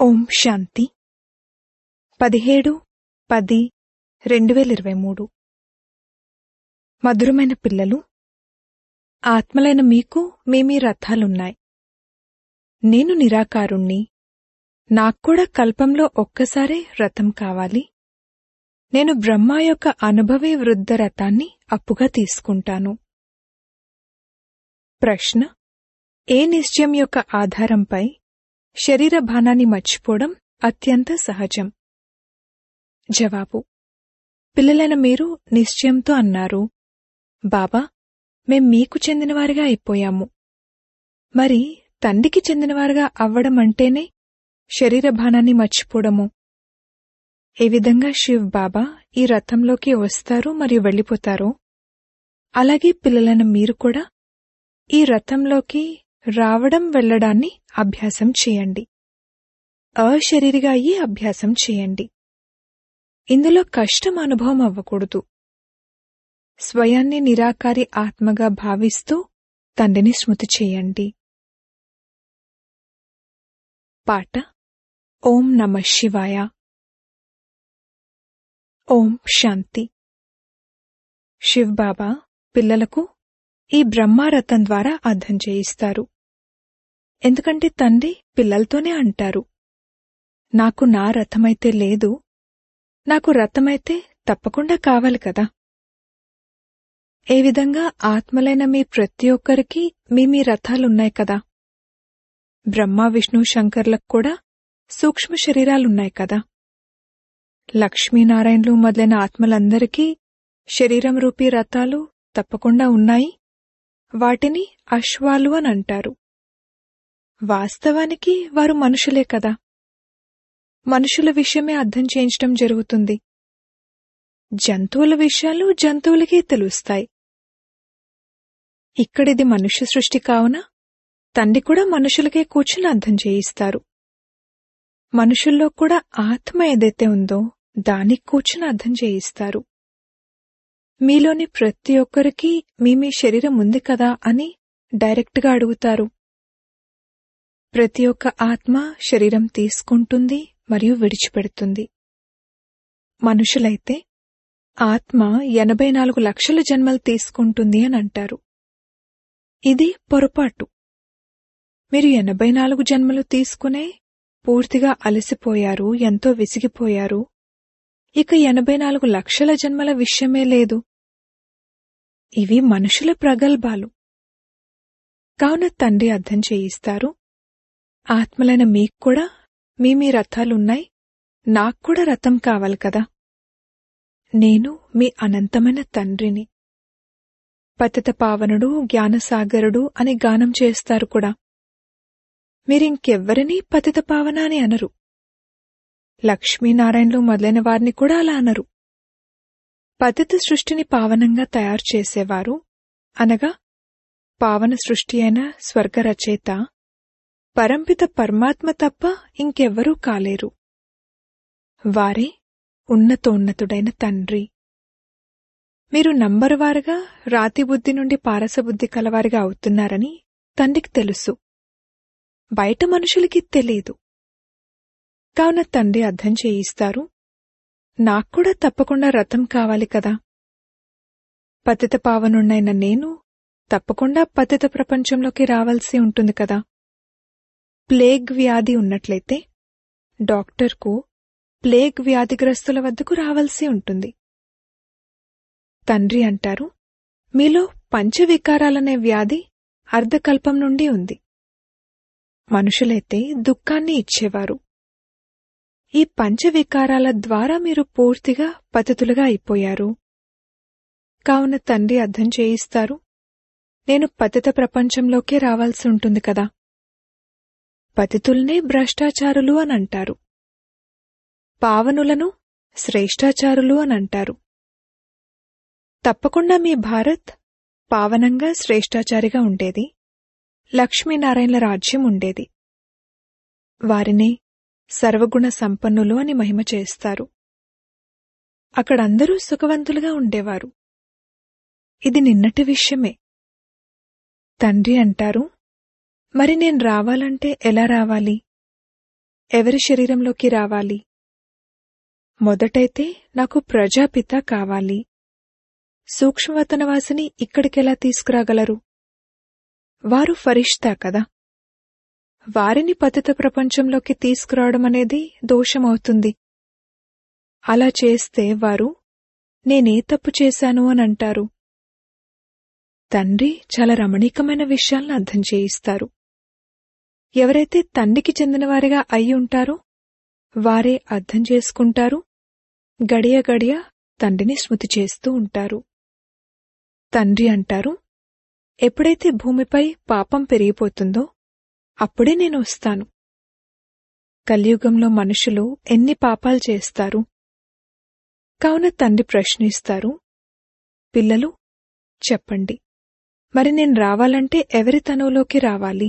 ఓం శాంతి పదిహేడు పది రెండు వేల ఇరవై మూడు మధురమైన పిల్లలు ఆత్మలైన మీకు మీ మీ రథాలున్నాయి నేను నిరాకారుణ్ణి నాక్కూడా కల్పంలో ఒక్కసారే రథం కావాలి నేను బ్రహ్మ యొక్క అనుభవీ వృద్ధ రథాన్ని అప్పుగా తీసుకుంటాను ప్రశ్న ఏ నిశ్చయం యొక్క ఆధారంపై శరీర భానాన్ని మర్చిపోవడం అత్యంత సహజం జవాబు పిల్లలైన మీరు నిశ్చయంతో అన్నారు బాబా మేం మీకు చెందినవారిగా అయిపోయాము మరి తండ్రికి చెందినవారుగా అవ్వడం అంటేనే శరీర భానాన్ని మర్చిపోవడము ఏ విధంగా శివ్ బాబా ఈ రథంలోకి వస్తారు మరియు వెళ్ళిపోతారో అలాగే పిల్లలైన మీరు కూడా ఈ రథంలోకి రావడం వెళ్లడాన్ని అభ్యాసం చేయండి అశరీరిగా అయ్యి అభ్యాసం చేయండి ఇందులో కష్టం అనుభవం అవ్వకూడదు స్వయాన్ని నిరాకారి ఆత్మగా భావిస్తూ తండ్రిని స్మృతి చేయండి పాట ఓం నమ శివాయ ఓం శాంతి శివ్ బాబా పిల్లలకు ఈ బ్రహ్మారథం ద్వారా అర్థం చేయిస్తారు ఎందుకంటే తండ్రి పిల్లలతోనే అంటారు నాకు నా రథమైతే లేదు నాకు రథమైతే తప్పకుండా కావాలి కదా ఏ విధంగా ఆత్మలైన మీ ప్రతి ఒక్కరికి మీ మీ రథాలున్నాయి కదా బ్రహ్మ విష్ణు శంకర్లకు కూడా సూక్ష్మ శరీరాలున్నాయి కదా లక్ష్మీనారాయణలు మొదలైన ఆత్మలందరికీ శరీరం రూపీ రథాలు తప్పకుండా ఉన్నాయి వాటిని అశ్వాలు అని అంటారు వాస్తవానికి వారు మనుషులే కదా మనుషుల విషయమే అర్థం చేయించడం జరుగుతుంది జంతువుల విషయాలు జంతువులకే తెలుస్తాయి ఇక్కడిది మనుష్య సృష్టి కావున తండ్రి కూడా మనుషులకే కూర్చుని అర్థం చేయిస్తారు మనుషుల్లో కూడా ఆత్మ ఏదైతే ఉందో దానికి కూర్చుని అర్థం చేయిస్తారు మీలోని ప్రతి ఒక్కరికి మీ మీ శరీరం ఉంది కదా అని డైరెక్ట్గా అడుగుతారు ప్రతి ఒక్క ఆత్మ శరీరం తీసుకుంటుంది మరియు విడిచిపెడుతుంది మనుషులైతే ఆత్మ ఎనభై నాలుగు లక్షల జన్మలు తీసుకుంటుంది అని అంటారు ఇది పొరపాటు మీరు ఎనభై నాలుగు జన్మలు తీసుకునే పూర్తిగా అలసిపోయారు ఎంతో విసిగిపోయారు ఇక ఎనభై నాలుగు లక్షల జన్మల విషయమే లేదు ఇవి మనుషుల ప్రగల్భాలు కావున తండ్రి అర్థం చేయిస్తారు ఆత్మలైన మీకు కూడా మీ మీ రథాలున్నాయి నాక్కూడా రథం కావాలి కదా నేను మీ అనంతమైన తండ్రిని పతిత పావనుడు జ్ఞానసాగరుడు అని గానం చేస్తారు కూడా మీరింకెవ్వరినీ పతిత పావన అని అనరు లక్ష్మీనారాయణలు మొదలైన వారిని కూడా అలా అనరు పతిత సృష్టిని పావనంగా తయారు చేసేవారు అనగా పావన సృష్టి అయిన స్వర్గ రచయిత పరంపిత పరమాత్మ తప్ప ఇంకెవ్వరూ కాలేరు వారే ఉన్నతోన్నతుడైన తండ్రి మీరు నంబరువారుగా రాతి బుద్ధి నుండి పారసబుద్ధి కలవారిగా అవుతున్నారని తండ్రికి తెలుసు బయట మనుషులకి తెలియదు కావున తండ్రి అర్థం చేయిస్తారు నాక్కూడా తప్పకుండా రథం కావాలి కదా పతిత పావనున్నైన నేను తప్పకుండా పతిత ప్రపంచంలోకి రావాల్సి ఉంటుంది కదా ప్లేగ్ వ్యాధి ఉన్నట్లయితే డాక్టర్కు ప్లేగ్ వ్యాధిగ్రస్తుల వద్దకు రావాల్సి ఉంటుంది తండ్రి అంటారు మీలో పంచవికారాలనే వ్యాధి అర్ధకల్పం నుండి ఉంది మనుషులైతే దుఃఖాన్ని ఇచ్చేవారు ఈ పంచవికారాల ద్వారా మీరు పూర్తిగా పతితులుగా అయిపోయారు కావున తండ్రి అర్థం చేయిస్తారు నేను పతిత ప్రపంచంలోకే రావాల్సి ఉంటుంది కదా పతితుల్నే భ్రష్టాచారులు అని అంటారు పావనులను శ్రేష్టాచారులు అని అంటారు తప్పకుండా మీ భారత్ పావనంగా శ్రేష్టాచారిగా ఉండేది లక్ష్మీనారాయణల రాజ్యం ఉండేది వారిని సర్వగుణ సంపన్నులు అని మహిమ చేస్తారు అక్కడందరూ సుఖవంతులుగా ఉండేవారు ఇది నిన్నటి విషయమే తండ్రి అంటారు మరి నేను రావాలంటే ఎలా రావాలి ఎవరి శరీరంలోకి రావాలి మొదటైతే నాకు ప్రజాపిత కావాలి సూక్ష్మవతనవాసిని ఇక్కడికెలా తీసుకురాగలరు వారు ఫరిష్తా కదా వారిని పతిత ప్రపంచంలోకి తీసుకురావడం అనేది దోషమవుతుంది అలా చేస్తే వారు నేనే తప్పు చేశాను అని అంటారు తండ్రి చాలా రమణీకమైన విషయాలను అర్థం చేయిస్తారు ఎవరైతే తండ్రికి చెందినవారిగా అయి ఉంటారో వారే అర్థం చేసుకుంటారు గడియ గడియ తండ్రిని స్మృతి చేస్తూ ఉంటారు తండ్రి అంటారు ఎప్పుడైతే భూమిపై పాపం పెరిగిపోతుందో అప్పుడే నేను వస్తాను కలియుగంలో మనుషులు ఎన్ని పాపాలు చేస్తారు కావున తండ్రి ప్రశ్నిస్తారు పిల్లలు చెప్పండి మరి నేను రావాలంటే ఎవరి తనువులోకి రావాలి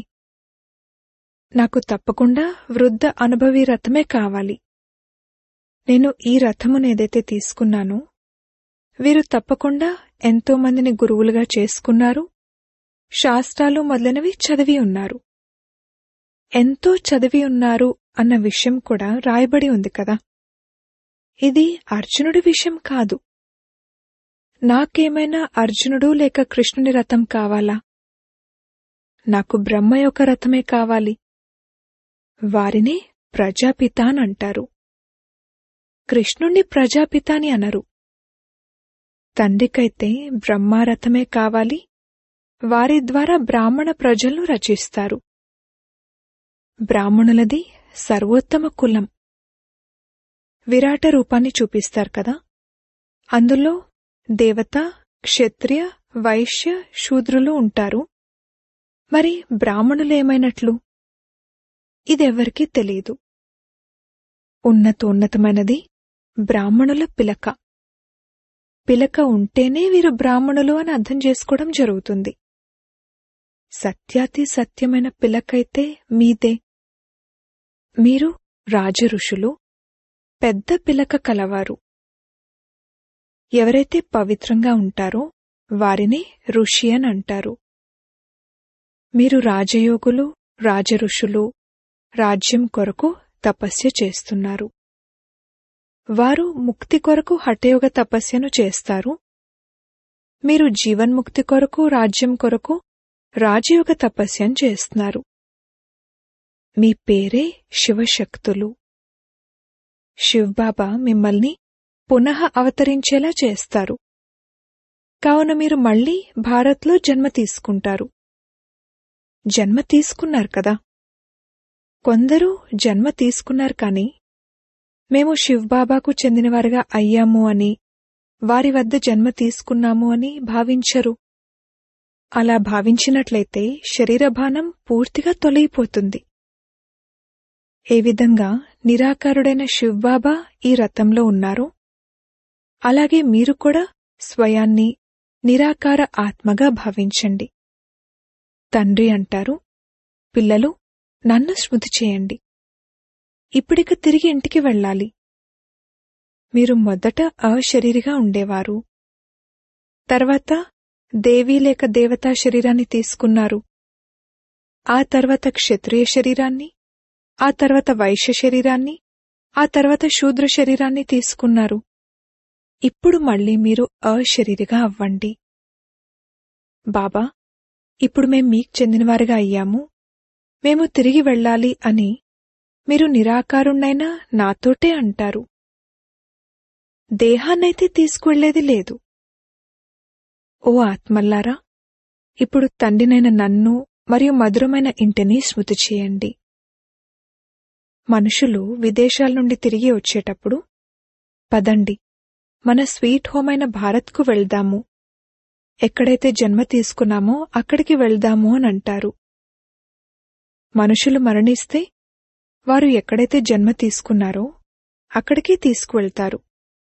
నాకు తప్పకుండా వృద్ధ అనుభవి రథమే కావాలి నేను ఈ రథమునేదైతే తీసుకున్నానో వీరు తప్పకుండా ఎంతో మందిని గురువులుగా చేసుకున్నారు శాస్త్రాలు మొదలైనవి చదివి ఉన్నారు ఎంతో చదివి ఉన్నారు అన్న విషయం కూడా రాయబడి ఉంది కదా ఇది అర్జునుడి విషయం కాదు నాకేమైనా అర్జునుడు లేక కృష్ణుని రథం కావాలా నాకు బ్రహ్మ యొక్క రథమే కావాలి వారిని ప్రజాపిత అని అంటారు కృష్ణుణ్ణి ప్రజాపిత అని అనరు తండ్రికైతే బ్రహ్మారథమే కావాలి వారి ద్వారా బ్రాహ్మణ ప్రజలను రచిస్తారు బ్రాహ్మణులది సర్వోత్తమ కులం విరాట రూపాన్ని చూపిస్తారు కదా అందులో దేవత క్షత్రియ వైశ్య శూద్రులు ఉంటారు మరి బ్రాహ్మణులేమైనట్లు ఇదెవ్వరికీ తెలియదు ఉన్నతోన్నతమైనది బ్రాహ్మణుల పిలక పిలక ఉంటేనే వీరు బ్రాహ్మణులు అని అర్థం చేసుకోవడం జరుగుతుంది సత్యాతి సత్యమైన పిలకైతే మీదే మీరు రాజఋషులు పెద్ద పిలక కలవారు ఎవరైతే పవిత్రంగా ఉంటారో వారిని ఋషి అని అంటారు మీరు రాజయోగులు రాజఋషులు రాజ్యం కొరకు తపస్య చేస్తున్నారు వారు ముక్తి కొరకు హఠయోగ తపస్యను చేస్తారు మీరు జీవన్ముక్తి కొరకు రాజ్యం కొరకు రాజయోగ తపస్యను చేస్తున్నారు మీ పేరే శివశక్తులు శివ్బాబా మిమ్మల్ని పునః అవతరించేలా చేస్తారు కావున మీరు మళ్ళీ భారత్లో జన్మ తీసుకుంటారు జన్మ తీసుకున్నారు కదా కొందరు జన్మ తీసుకున్నారు కాని మేము శివ్బాబాకు చెందినవారుగా అయ్యాము అని వారి వద్ద జన్మ తీసుకున్నాము అని భావించరు అలా భావించినట్లయితే శరీరభానం పూర్తిగా తొలగిపోతుంది ఏ విధంగా నిరాకారుడైన శివ్బాబా ఈ రథంలో ఉన్నారో అలాగే మీరు కూడా స్వయాన్ని నిరాకార ఆత్మగా భావించండి తండ్రి అంటారు పిల్లలు నన్ను స్మృతి చేయండి ఇప్పుడిక తిరిగి ఇంటికి వెళ్ళాలి మీరు మొదట అశరీరిగా ఉండేవారు తర్వాత దేవీ లేక దేవతా శరీరాన్ని తీసుకున్నారు ఆ తర్వాత క్షత్రియ శరీరాన్ని ఆ తర్వాత వైశ్య శరీరాన్ని ఆ తర్వాత శూద్ర శరీరాన్ని తీసుకున్నారు ఇప్పుడు మళ్ళీ మీరు అశరీరిగా అవ్వండి బాబా ఇప్పుడు మేం మీకు చెందినవారుగా అయ్యాము మేము తిరిగి వెళ్ళాలి అని మీరు నిరాకారుణ్ణైనా నాతోటే అంటారు దేహాన్నైతే తీసుకువెళ్లేది లేదు ఓ ఆత్మల్లారా ఇప్పుడు తండ్రినైన నన్ను మరియు మధురమైన ఇంటిని స్మృతి చేయండి మనుషులు విదేశాల నుండి తిరిగి వచ్చేటప్పుడు పదండి మన స్వీట్ హోమ్ అయిన భారత్కు వెళ్దాము ఎక్కడైతే జన్మ తీసుకున్నామో అక్కడికి వెళ్దాము అని అంటారు మనుషులు మరణిస్తే వారు ఎక్కడైతే జన్మ తీసుకున్నారో అక్కడికి తీసుకువెళ్తారు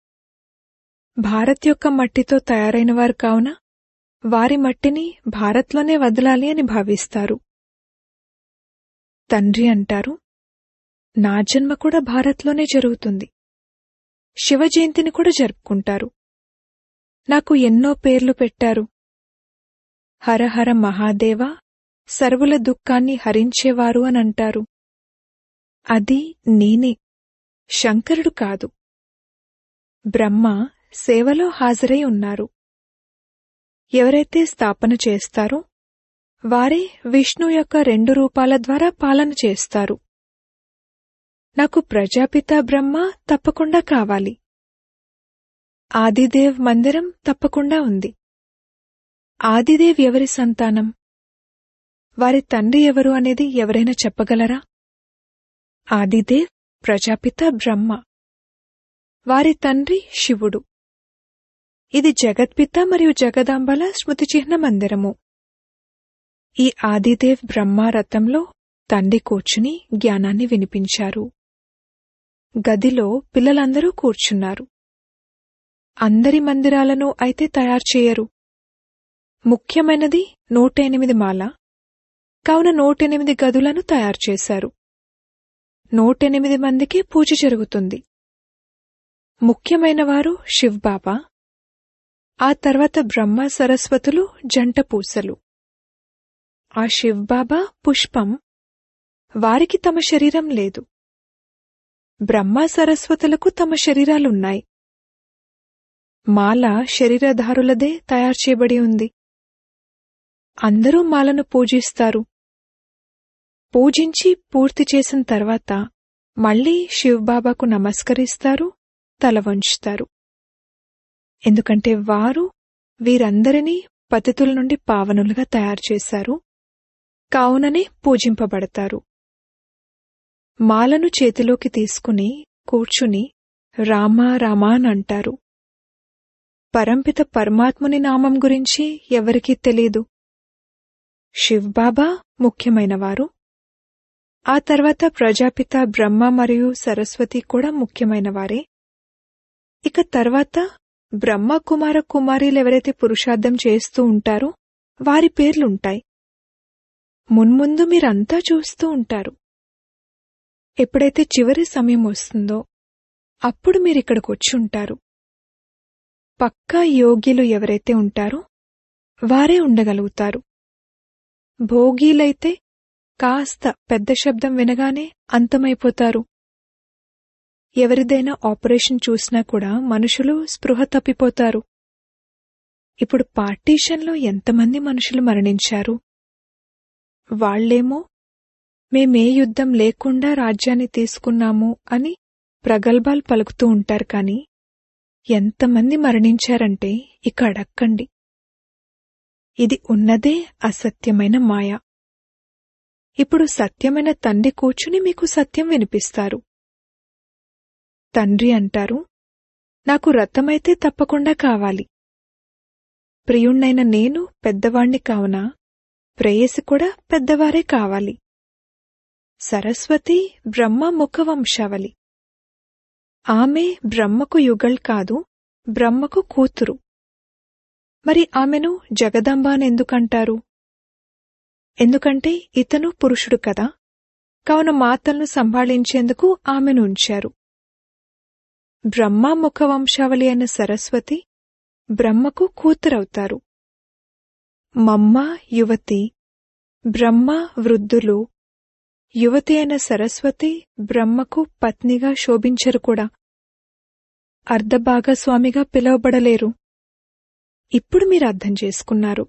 భారత్ యొక్క మట్టితో తయారైన వారు కావున వారి మట్టిని భారత్లోనే వదలాలి అని భావిస్తారు తండ్రి అంటారు నా జన్మ కూడా భారత్లోనే జరుగుతుంది శివ జయంతిని కూడా జరుపుకుంటారు నాకు ఎన్నో పేర్లు పెట్టారు హరహర మహాదేవ సర్వుల దుఃఖాన్ని హరించేవారు అని అంటారు అది నేనే శంకరుడు కాదు బ్రహ్మ సేవలో హాజరై ఉన్నారు ఎవరైతే స్థాపన చేస్తారో వారే విష్ణు యొక్క రెండు రూపాల ద్వారా పాలన చేస్తారు నాకు ప్రజాపిత బ్రహ్మ తప్పకుండా కావాలి ఆదిదేవ్ మందిరం తప్పకుండా ఉంది ఆదిదేవ్ ఎవరి సంతానం వారి తండ్రి ఎవరు అనేది ఎవరైనా చెప్పగలరా ఆదిదేవ్ ప్రజాపిత బ్రహ్మ వారి తండ్రి శివుడు ఇది జగత్పిత మరియు జగదాంబల స్మృతి చిహ్న మందిరము ఈ ఆదిదేవ్ బ్రహ్మ రథంలో తండ్రి కూర్చుని జ్ఞానాన్ని వినిపించారు గదిలో పిల్లలందరూ కూర్చున్నారు అందరి మందిరాలను అయితే తయారు చేయరు ముఖ్యమైనది నూట ఎనిమిది మాల కావున నూటెనిమిది గదులను తయారు చేశారు నూటెనిమిది మందికి పూజ జరుగుతుంది ముఖ్యమైన వారు శివ్బాబా ఆ తర్వాత బ్రహ్మ సరస్వతులు జంట పూసలు ఆ శివ్బాబా పుష్పం వారికి తమ శరీరం లేదు బ్రహ్మ సరస్వతులకు తమ శరీరాలున్నాయి మాల శరీరధారులదే తయారు చేయబడి ఉంది అందరూ మాలను పూజిస్తారు పూజించి పూర్తి చేసిన తర్వాత మళ్లీ శివబాబాకు నమస్కరిస్తారు తల వంచుతారు ఎందుకంటే వారు వీరందరినీ పతితుల నుండి పావనులుగా తయారు చేశారు కావుననే పూజింపబడతారు మాలను చేతిలోకి తీసుకుని కూర్చుని రామా రామా అని అంటారు పరంపిత పరమాత్ముని నామం గురించి ఎవరికీ తెలీదు శివ్బాబా ముఖ్యమైనవారు ఆ తర్వాత ప్రజాపిత బ్రహ్మ మరియు సరస్వతి కూడా ముఖ్యమైనవారే ఇక తర్వాత బ్రహ్మ కుమార కుమారీలు ఎవరైతే పురుషార్థం చేస్తూ ఉంటారో వారి పేర్లుంటాయి మున్ముందు మీరంతా చూస్తూ ఉంటారు ఎప్పుడైతే చివరి సమయం వస్తుందో అప్పుడు మీరిక్కడికి వచ్చి ఉంటారు పక్కా యోగ్యులు ఎవరైతే ఉంటారో వారే ఉండగలుగుతారు భోగీలైతే కాస్త పెద్ద శబ్దం వినగానే అంతమైపోతారు ఎవరిదైనా ఆపరేషన్ చూసినా కూడా మనుషులు స్పృహ తప్పిపోతారు ఇప్పుడు పార్టీషన్లో ఎంతమంది మనుషులు మరణించారు వాళ్లేమో మేమే యుద్ధం లేకుండా రాజ్యాన్ని తీసుకున్నాము అని ప్రగల్భాలు పలుకుతూ ఉంటారు కాని ఎంతమంది మరణించారంటే ఇక అడక్కండి ఇది ఉన్నదే అసత్యమైన మాయ ఇప్పుడు సత్యమైన తండ్రి కూర్చుని మీకు సత్యం వినిపిస్తారు తండ్రి అంటారు నాకు రథమైతే తప్పకుండా కావాలి ప్రియుణ్ణైన నేను పెద్దవాణ్ణి కావున ప్రేయసి కూడా పెద్దవారే కావాలి సరస్వతి బ్రహ్మ ముఖవంశావళి ఆమె బ్రహ్మకు యుగల్ కాదు బ్రహ్మకు కూతురు మరి ఆమెను జగదంబ అని ఎందుకంటారు ఎందుకంటే ఇతను పురుషుడు కదా కావున మాతలను సంభాళించేందుకు ఆమెను ఉంచారు బ్రహ్మ ముఖవంశావళి అయిన సరస్వతి బ్రహ్మకు కూతురవుతారు మమ్మ యువతి బ్రహ్మ వృద్ధులు యువతి అయిన సరస్వతి బ్రహ్మకు పత్నిగా శోభించరు కూడా అర్ధభాగస్వామిగా పిలువబడలేరు ఇప్పుడు మీరు అర్థం చేసుకున్నారు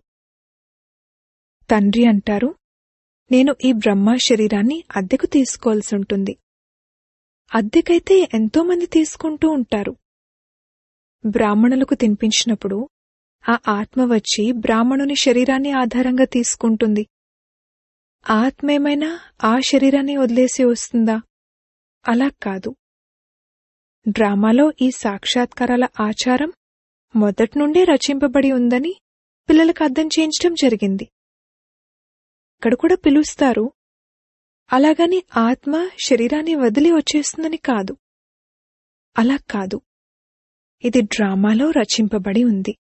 తండ్రి అంటారు నేను ఈ బ్రహ్మ శరీరాన్ని అద్దెకు తీసుకోవాల్సి ఉంటుంది అద్దెకైతే ఎంతోమంది తీసుకుంటూ ఉంటారు బ్రాహ్మణులకు తినిపించినప్పుడు ఆ ఆత్మ వచ్చి బ్రాహ్మణుని శరీరాన్ని ఆధారంగా తీసుకుంటుంది ఆత్మేమైనా ఆ శరీరాన్ని వదిలేసి వస్తుందా అలా కాదు డ్రామాలో ఈ సాక్షాత్కారాల ఆచారం మొదట్నుండే రచింపబడి ఉందని పిల్లలకు అర్థం చేయించడం జరిగింది ఇక్కడ కూడా పిలుస్తారు అలాగని ఆత్మ శరీరాన్ని వదిలి వచ్చేస్తుందని కాదు అలా కాదు ఇది డ్రామాలో రచింపబడి ఉంది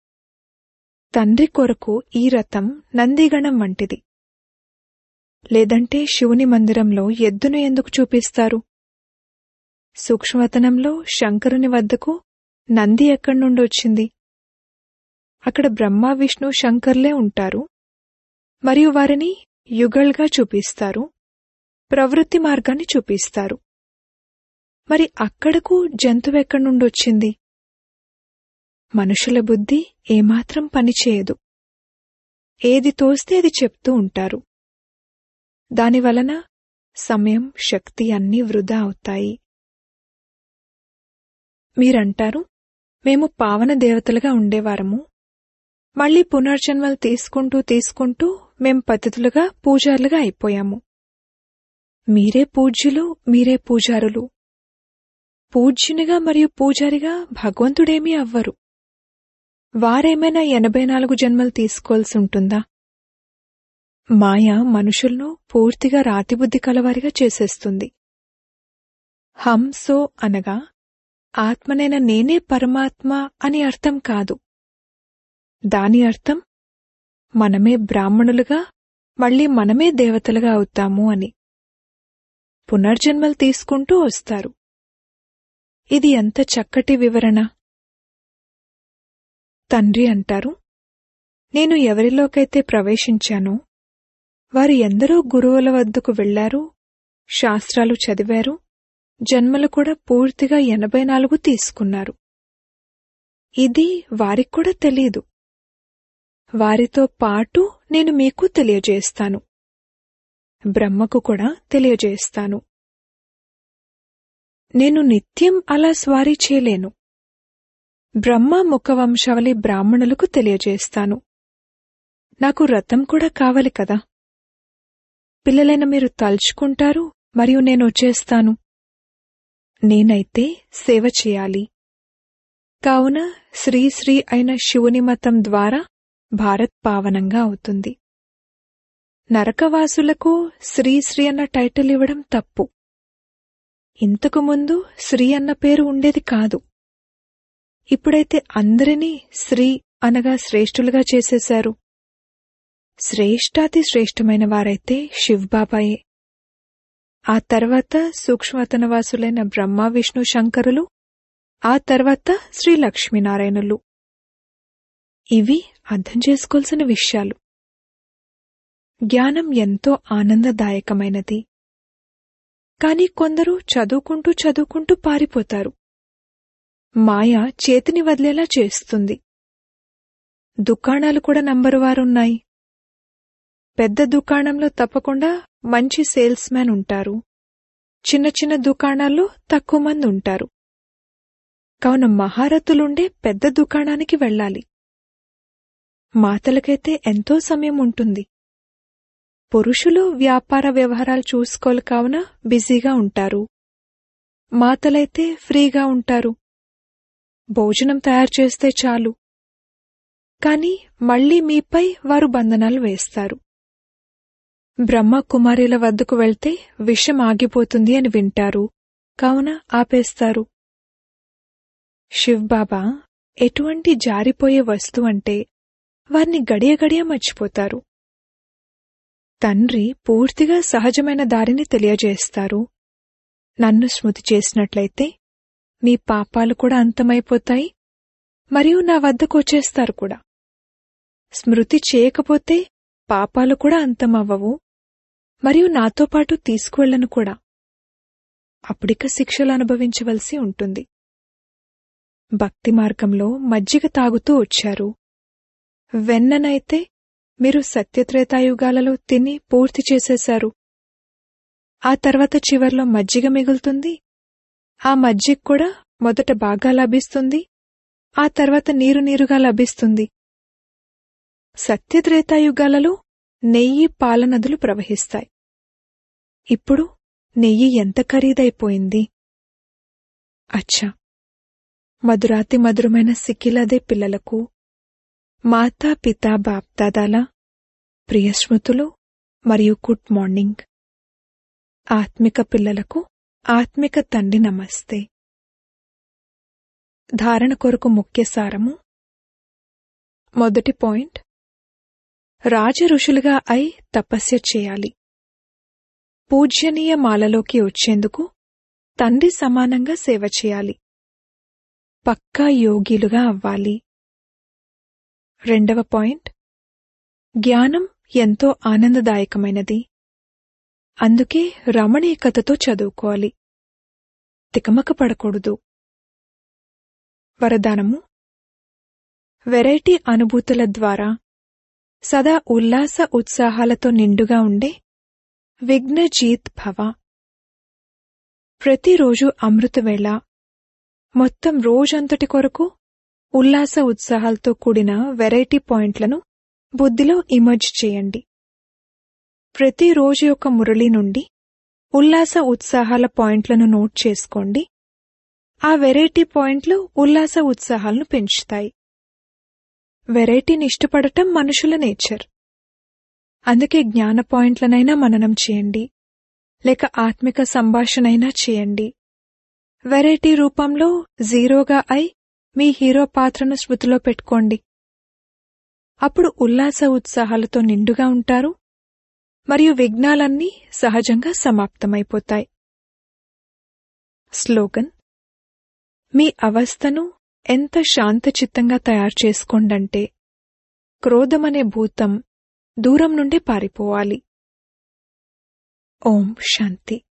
తండ్రి కొరకు ఈ రథం నందిగణం వంటిది లేదంటే శివుని మందిరంలో ఎద్దును ఎందుకు చూపిస్తారు సూక్ష్మవతనంలో శంకరుని వద్దకు నంది ఎక్కడి నుండి వచ్చింది అక్కడ బ్రహ్మ విష్ణు శంకర్లే ఉంటారు మరియు వారిని యుగల్గా చూపిస్తారు ప్రవృత్తి మార్గాన్ని చూపిస్తారు మరి అక్కడకు జంతువెక్కడి నుండొచ్చింది మనుషుల బుద్ధి ఏమాత్రం పనిచేయదు ఏది తోస్తే అది చెప్తూ ఉంటారు దానివలన సమయం శక్తి అన్నీ వృధా అవుతాయి మీరంటారు మేము పావన దేవతలుగా ఉండేవారము మళ్ళీ పునర్జన్మలు తీసుకుంటూ తీసుకుంటూ మేం పతితులుగా పూజారులుగా అయిపోయాము మీరే పూజ్యులు మీరే పూజారులు పూజ్యునిగా మరియు పూజారిగా భగవంతుడేమీ అవ్వరు వారేమైనా ఎనభై నాలుగు జన్మలు తీసుకోవాల్సి ఉంటుందా మాయ మనుషులను పూర్తిగా రాతిబుద్ధి కలవారిగా చేసేస్తుంది హంసో అనగా ఆత్మనైన నేనే పరమాత్మ అని అర్థం కాదు దాని అర్థం మనమే బ్రాహ్మణులుగా మళ్ళీ మనమే దేవతలుగా అవుతాము అని పునర్జన్మలు తీసుకుంటూ వస్తారు ఇది ఎంత చక్కటి వివరణ తండ్రి అంటారు నేను ఎవరిలోకైతే ప్రవేశించానో వారు ఎందరో గురువుల వద్దకు వెళ్లారు శాస్త్రాలు చదివారు జన్మలు కూడా పూర్తిగా ఎనభై నాలుగు తీసుకున్నారు ఇది వారికి కూడా తెలీదు వారితో పాటు నేను మీకు తెలియజేస్తాను బ్రహ్మకు కూడా తెలియజేస్తాను నేను నిత్యం అలా స్వారీ చేయలేను బ్రహ్మ ముఖవంశావళి బ్రాహ్మణులకు తెలియజేస్తాను నాకు రథం కూడా కావాలి కదా పిల్లలైన మీరు తలుచుకుంటారు మరియు నేను వచ్చేస్తాను నేనైతే సేవ చేయాలి కావున శ్రీశ్రీ అయిన శివుని మతం ద్వారా భారత్ పావనంగా అవుతుంది నరకవాసులకు శ్రీశ్రీ అన్న టైటిల్ ఇవ్వడం తప్పు ఇంతకు ముందు శ్రీ అన్న పేరు ఉండేది కాదు ఇప్పుడైతే అందరినీ శ్రీ అనగా శ్రేష్ఠులుగా చేసేశారు శ్రేష్టాతి శ్రేష్టమైన వారైతే శివ్బాబాయే ఆ తర్వాత సూక్ష్మతనవాసులైన బ్రహ్మ విష్ణు శంకరులు ఆ తర్వాత శ్రీ లక్ష్మీనారాయణులు ఇవి అర్థం చేసుకోవాల్సిన విషయాలు జ్ఞానం ఎంతో ఆనందదాయకమైనది కాని కొందరు చదువుకుంటూ చదువుకుంటూ పారిపోతారు మాయ చేతిని వదిలేలా చేస్తుంది దుకాణాలు కూడా నంబరు వారున్నాయి పెద్ద దుకాణంలో తప్పకుండా మంచి సేల్స్ మ్యాన్ ఉంటారు చిన్న చిన్న దుకాణాల్లో తక్కువ మంది ఉంటారు కావున మహారథులుండే పెద్ద దుకాణానికి వెళ్ళాలి మాతలకైతే ఎంతో సమయం ఉంటుంది పురుషులు వ్యాపార వ్యవహారాలు చూసుకోవాలి కావున బిజీగా ఉంటారు మాతలైతే ఫ్రీగా ఉంటారు భోజనం తయారు చేస్తే చాలు కాని మళ్లీ మీపై వారు బంధనాలు వేస్తారు బ్రహ్మ కుమారుల వద్దకు వెళ్తే విషం ఆగిపోతుంది అని వింటారు కావున ఆపేస్తారు శివ్బాబా ఎటువంటి జారిపోయే వస్తువు అంటే వారిని గడియ గడియ మర్చిపోతారు తండ్రి పూర్తిగా సహజమైన దారిని తెలియజేస్తారు నన్ను స్మృతి చేసినట్లయితే మీ పాపాలు కూడా అంతమైపోతాయి మరియు నా వద్దకు వచ్చేస్తారు కూడా స్మృతి చేయకపోతే పాపాలు కూడా అంతమవ్వవు మరియు నాతో పాటు తీసుకువెళ్లను కూడా అప్పుడిక శిక్షలు అనుభవించవలసి ఉంటుంది భక్తి మార్గంలో మజ్జిగ తాగుతూ వచ్చారు వెన్ననైతే మీరు సత్యత్రేతాయుగాలలో తిని పూర్తి చేసేశారు ఆ తర్వాత చివర్లో మజ్జిగ మిగులుతుంది ఆ మజ్జిగ కూడా మొదట బాగా లభిస్తుంది ఆ తర్వాత నీరు నీరుగా లభిస్తుంది సత్యత్రేతాయుగాలలో నెయ్యి పాలనదులు ప్రవహిస్తాయి ఇప్పుడు నెయ్యి ఎంత ఖరీదైపోయింది అచ్చా మధురాతి మధురమైన సిక్కిలదే పిల్లలకు మాతా పితా బాప్దాదాల ప్రియస్మృతులు మరియు గుడ్ మార్నింగ్ ఆత్మిక పిల్లలకు ఆత్మిక తండ్రి నమస్తే ధారణ కొరకు ముఖ్య సారము మొదటి పాయింట్ రాజ ఋషులుగా అయి తపస్య చేయాలి పూజ్యనీయ మాలలోకి వచ్చేందుకు తండ్రి సమానంగా సేవ చేయాలి పక్కా యోగిలుగా అవ్వాలి రెండవ పాయింట్ జ్ఞానం ఎంతో ఆనందదాయకమైనది అందుకే రమణీకతతో చదువుకోవాలి తికమక పడకూడదు వరదానము వెరైటీ అనుభూతుల ద్వారా సదా ఉల్లాస ఉత్సాహాలతో నిండుగా ఉండే విఘ్నజీత్ భవ ప్రతిరోజు అమృతవేళ మొత్తం రోజంతటి కొరకు ఉల్లాస ఉత్సాహాలతో కూడిన వెరైటీ పాయింట్లను బుద్ధిలో ఇమర్జ్ చేయండి ప్రతిరోజు యొక్క మురళి నుండి ఉల్లాస ఉత్సాహాల పాయింట్లను నోట్ చేసుకోండి ఆ వెరైటీ పాయింట్లు ఉల్లాస ఉత్సాహాలను పెంచుతాయి వెరైటీని ఇష్టపడటం మనుషుల నేచర్ అందుకే జ్ఞాన పాయింట్లనైనా మననం చేయండి లేక ఆత్మిక సంభాషణైనా చేయండి వెరైటీ రూపంలో జీరోగా అయి మీ హీరో పాత్రను స్మృతిలో పెట్టుకోండి అప్పుడు ఉల్లాస ఉత్సాహాలతో నిండుగా ఉంటారు మరియు విఘ్నాలన్నీ సహజంగా సమాప్తమైపోతాయి స్లోగన్ మీ అవస్థను ఎంత శాంతచిత్తంగా తయారు చేసుకోండంటే క్రోధమనే భూతం దూరం నుండి పారిపోవాలి ఓం శాంతి